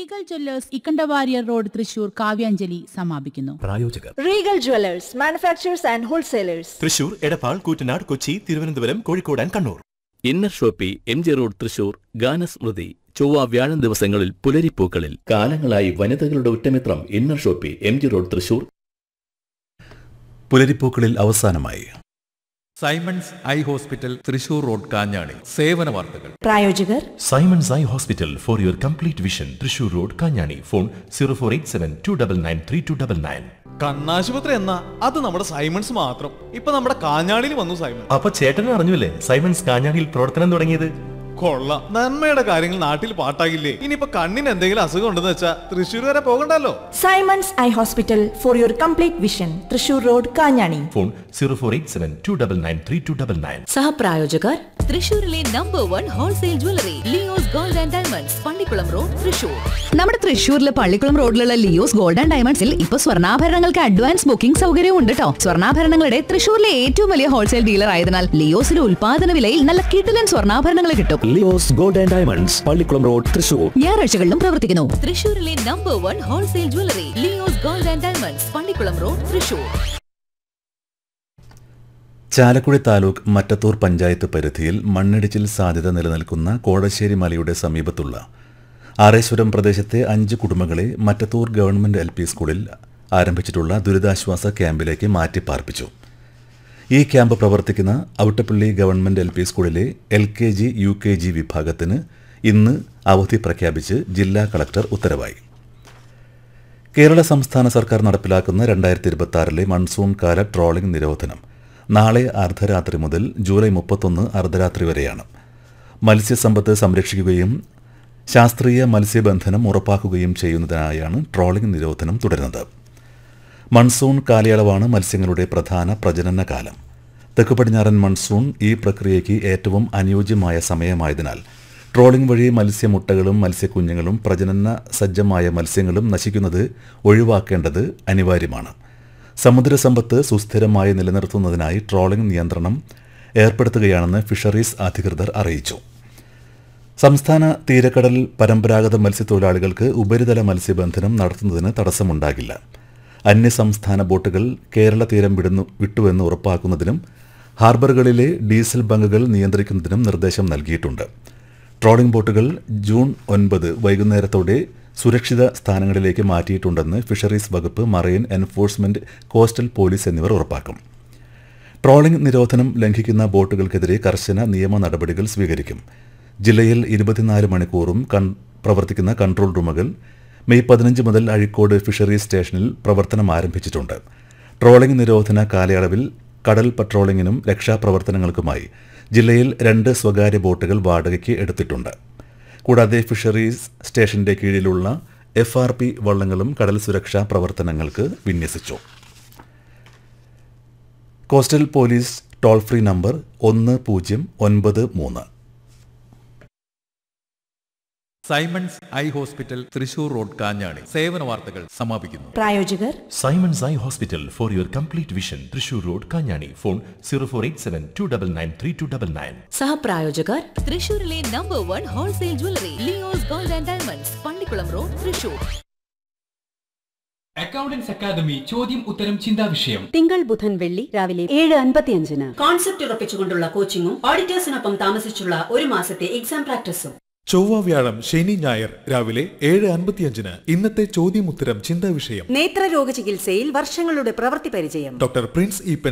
Regal jewellers Ikkandavariyar road Thrissur Kavyanjali സമാപിക്കുന്നു പ്രായോജകർ Regal Jewelers, manufacturers and wholesalers. Thrissur Edappal Koottanad Kochi Thiruvananthapuram Kozhikode and Kannur Inner Shoppy M G road Thrissur Ganasmrithi ചൊവ്വ വ്യാഴം ദിവസങ്ങളിൽ പുലരിപ്പൂക്കളിൽ കാലങ്ങളായി വനിതകളുടെ ഉറ്റമിത്രം Inner Shoppy M G road Thrissur പുലരിപ്പൂക്കളിൽ അവസാനമായി Simons eye hospital Thrissur road Kanjani സേവന വാർത്തകൾ പ്രായോജകർ Simons eye hospital for your complete vision Thrissur road Kanjani phone zero four eight seven two double nine three two double nine കണ്ണാശുപത്രി എന്നാ അത് നമ്മുടെ സൈമൺസ് മാത്രം ഇപ്പൊ നമ്മുടെ കാഞ്ഞാടിയിൽ വന്നു സൈമൺ അപ്പൊ ചേട്ടൻ അറിഞ്ഞില്ലേ സൈമൺസ് കാഞ്ഞാണിയിൽ പ്രവർത്തനം തുടങ്ങിയത് കൊള്ളാം നന്മയുടെ കാര്യങ്ങൾ നാട്ടിൽ പാട്ടാകില്ലേ ഇനിയിപ്പൊ കണ്ണിന് എന്തെങ്കിലും അസുഖം ഉണ്ടെന്ന് വെച്ചാ തൃശ്ശൂർ വരെ പോകണ്ടല്ലോ Simons Eye Hospital for your complete vision. Thrissur Road, Kanyani. Phone zero four eight seven two double nine three two double nine സഹപ്രായോജകർ തൃശൂരിലെ number one wholesale jewellery Leo's gold and diamonds Pallikulam road Thrissur നമ്മുടെ തൃശൂരിലെ പള്ളിക്കുളം റോഡിലുള്ള Leo's gold and ഡയമണ്ട്സിൽ ഇപ്പൊ സ്വർണ്ണാഭരണങ്ങൾക്ക് advance booking സൗകര്യവും ഉണ്ട് കേട്ടോ സ്വർണ്ണാഭരണങ്ങളുടെ തൃശൂരിലെ ഏറ്റവും വലിയ ഹോൾസെയിൽ ഡീലർ ആയതിനാൽ ലിയോസിലെ ഉൽപാദന വിലയിൽ നല്ല കിടിലൻ സ്വർണ്ണാഭരണങ്ങൾ കിട്ടും Leo's gold and diamonds Pallikulam road Thrissur ഞായറാഴ്ചകളിലും പ്രവർത്തിക്കുന്നു തൃശൂരിലെ number one wholesale jewellery Leo's gold and diamonds Pallikulam road Thrissur Chalakudy taluk Mattathur panchayat പരിധിയിൽ മണ്ണിടിച്ചിൽ സാധ്യത നിലനിൽക്കുന്ന കോടശ്ശേരി മലയുടെ സമീപത്തുള്ള ആറേശ്വരം പ്രദേശത്തെ അഞ്ച് കുടുംബങ്ങളെ മറ്റത്തൂർ ഗവൺമെന്റ് എൽ പി സ്കൂളിൽ ആരംഭിച്ചിട്ടുള്ള ദുരിതാശ്വാസ ക്യാമ്പിലേക്ക് മാറ്റിപ്പാർപ്പിച്ചു ഈ ക്യാമ്പ് പ്രവർത്തിക്കുന്ന ഔട്ടപ്പള്ളി ഗവൺമെന്റ് എൽ പി സ്കൂളിലെ L K G U K G വിഭാഗത്തിന് ഇന്ന് അവധി പ്രഖ്യാപിച്ച് ജില്ലാ കളക്ടർ ഉത്തരവായി കേരള സംസ്ഥാന സർക്കാർ നടപ്പിലാക്കുന്ന രണ്ടായിരത്തി ഇരുപത്തി ആറിലെ മൺസൂൺ കാല ട്രോളിംഗ് നിരോധനം നാളെ അർദ്ധരാത്രി മുതൽ ജൂലൈ മുപ്പത്തൊന്ന് അർദ്ധരാത്രി വരെയാണ് മത്സ്യസമ്പത്ത് സംരക്ഷിക്കുകയും ശാസ്ത്രീയ മത്സ്യബന്ധനം ഉറപ്പാക്കുകയും ചെയ്യുന്നതിനായാണ് ട്രോളിംഗ് നിരോധനം തുടരുന്നത് മൺസൂൺ കാലയളവാണ് മത്സ്യങ്ങളുടെ പ്രധാന പ്രജനന കാലം തെക്ക് പടിഞ്ഞാറൻ മൺസൂൺ ഈ പ്രക്രിയയ്ക്ക് ഏറ്റവും അനുയോജ്യമായ സമയമായതിനാൽ ട്രോളിംഗ് വഴി മത്സ്യമുട്ടകളും മത്സ്യക്കുഞ്ഞുങ്ങളും പ്രജനന സജ്ജമായ മത്സ്യങ്ങളും നശിക്കുന്നത് ഒഴിവാക്കേണ്ടത് അനിവാര്യമാണ് സമുദ്രസമ്പത്ത് സുസ്ഥിരമായി നിലനിർത്തുന്നതിനായി ട്രോളിംഗ് നിയന്ത്രണം ഏർപ്പെടുത്തുകയാണെന്ന് ഫിഷറീസ് അധികൃതർ അറിയിച്ചു സംസ്ഥാന തീരക്കടൽ പരമ്പരാഗത മത്സ്യത്തൊഴിലാളികൾക്ക് ഉപരിതല മത്സ്യബന്ധനം നടത്തുന്നതിന് തടസ്സമുണ്ടാകില്ല അന്യസംസ്ഥാന ബോട്ടുകൾ കേരള തീരം വിടുന്നു വിട്ടുവെന്ന് ഉറപ്പാക്കുന്നതിനും ഹാർബറുകളിലെ ഡീസൽ ബങ്കുകൾ നിയന്ത്രിക്കുന്നതിനും നിർദ്ദേശം നൽകിയിട്ടുണ്ട് ട്രോളിംഗ് ബോട്ടുകൾ ജൂൺ ഒൻപത് വൈകുന്നേരത്തോടെ സുരക്ഷിത സ്ഥാനങ്ങളിലേക്ക് മാറ്റിയിട്ടുണ്ടെന്ന് ഫിഷറീസ് വകുപ്പ് മറൈൻ എൻഫോഴ്സ്മെന്റ് കോസ്റ്റൽ പോലീസ് എന്നിവർ ഉറപ്പാക്കും ട്രോളിംഗ് നിരോധനം ലംഘിക്കുന്ന ബോട്ടുകൾക്കെതിരെ കർശന നിയമ നടപടികൾ സ്വീകരിക്കും ജില്ലയിൽ ഇരുപത്തിനാല് മണിക്കൂറും കൺ പ്രവർത്തിക്കുന്ന കൺട്രോൾ റൂമുകൾ മെയ് പതിനഞ്ച് മുതൽ അഴീക്കോട് ഫിഷറീസ് സ്റ്റേഷനിൽ പ്രവർത്തനം ആരംഭിച്ചിട്ടുണ്ട് ട്രോളിംഗ് നിരോധന കാലയളവിൽ കടൽ പട്രോളിംഗിനും രക്ഷാപ്രവർത്തനങ്ങൾക്കുമായി ജില്ലയിൽ രണ്ട് സ്വകാര്യ ബോട്ടുകൾ വാടകയ്ക്ക് എടുത്തിട്ടുണ്ട് കൂടാതെ ഫിഷറീസ് സ്റ്റേഷന്റെ കീഴിലുള്ള എഫ് ആർ പി വള്ളങ്ങളും കടൽ സുരക്ഷാ പ്രവർത്തനങ്ങൾക്ക് വിന്യസിച്ചു coastal police toll free number ഒന്ന് പൂജ്യം ഒൻപത് മൂന്ന് Simons eye hospital Thrissur road Kanjani സേവന വാർത്തകൾ സമാപിക്കുന്നു പ്രായോജകർ Simons eye hospital for your complete vision Thrissur road Kanjani phone zero four eight seven two double nine three two double nine സഹപ്രായോജകർ തൃശൂരിലെ number one wholesale jewellery Leo's gold and diamonds Pallikulam road Thrissur accountants academy ചോദ്യം ഉത്തരം ചിന്താ വിഷയം തിങ്കൾ ബുധൻ വെള്ളി രാവിലെ ഏഴ് അൻപത്തിയഞ്ചിന് കോൺസെപ്റ്റ് ഉറപ്പിച്ചുകൊണ്ടുള്ള കോച്ചിങ്ങും ഓഡിറ്റേഴ്സിനൊപ്പം താമസിച്ചുള്ള ഒരു മാസത്തെ എക്സാം പ്രാക്ടീസും ചൊവ്വ വ്യാഴം ശനി ഞായർ രാവിലെ ഏഴ് അൻപത്തിയഞ്ചിന് ഇന്നത്തെ ചോദ്യമുത്തരം ചിന്താ വിഷയം നേത്രരോഗ ചികിത്സയിൽ വർഷങ്ങളുടെ പ്രവൃത്തി പരിചയം ഡോക്ടർ പ്രിൻസ് ഇ